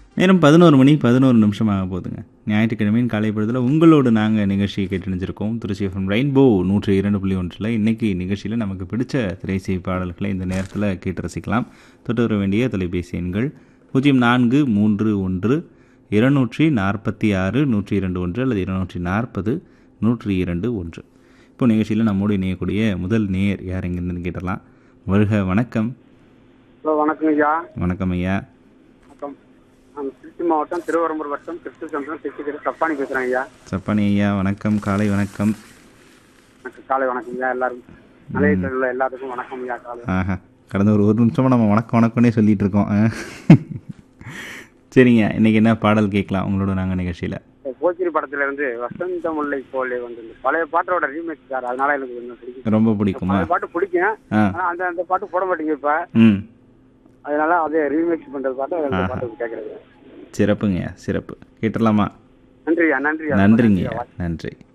நேரம் பதினோரு மணி பதினோரு நிமிஷம் ஆக போகுதுங்க ஞாயிற்றுக்கிழமையின் காலை பொழுதில் உங்களோடு நாங்கள் நிகழ்ச்சியை கேட்டணிஞ்சிருக்கோம் திருச்சி எஃப்எம் ரெயின்போ நூற்றி இரண்டு புள்ளி ஒன்றில் இன்றைக்கி நிகழ்ச்சியில் நமக்கு பிடிச்ச திரைசை பாடல்களை இந்த நேரத்தில் கேட்டு ரசிக்கலாம் தொட்டு வர வேண்டிய தொலைபேசி எண்கள் பூஜ்ஜியம் நான்கு மூன்று ஒன்று இருநூற்றி நாற்பத்தி ஆறு நூற்றி இரண்டு ஒன்று அல்லது இருநூற்றி நாற்பது நூற்றி இரண்டு ஒன்று இப்போ நிகழ்ச்சியில் நம்மோடு இணையக்கூடிய முதல் நேர் யார் எங்கேருந்து கேட்டலாம் வருக வணக்கம் ஹலோ வணக்கம் ஐயா வணக்கம் ஐயா வணக்கம் நான் திருச்சி மாவட்டம் திருவரம்பூர் வட்டம் திருச்சி சந்திரம் திருச்சி திரு தப்பானி பேசுகிறேன் ஐயா சப்பானி ஐயா வணக்கம் காலை வணக்கம் எனக்கு காலை வணக்கம் ஐயா எல்லாரும் நிலையத்தில் உள்ள எல்லாத்துக்கும் வணக்கம் ஐயா காலை ஆஹா கடந்த ஒரு ஒரு நிமிஷமாக நம்ம வணக்கம் வணக்கம்னே சொல்லிட்டு இருக்கோம் ஆ. சரிங்க இன்னைக்கு என்ன பாடல் கேட்கலாம் உங்களோட நாங்கள் நிகழ்ச்சியில் இந்த போக்கிரி படத்துல இருந்து வசந்த முல்லை போலே வந்து இந்த பழைய பாட்டோட ரீமேக் சார் அதனால எனக்கு கொஞ்சம் பிடிக்கும் ரொம்ப பிடிக்குமா பழைய பாட்டு பிடிக்கும் ஆ ஆனா அந்த அந்த பாட்டு போட மாட்டேங்க இப்ப ம் அதனால அதே ரீமேக் பண்றது பாட்டு அந்த பாட்டு கேட்கறது சிறப்புங்க சிறப்பு கேட்டுடலாமா நன்றி ஐயா நன்றி ஐயா. நன்றிங்க நன்றி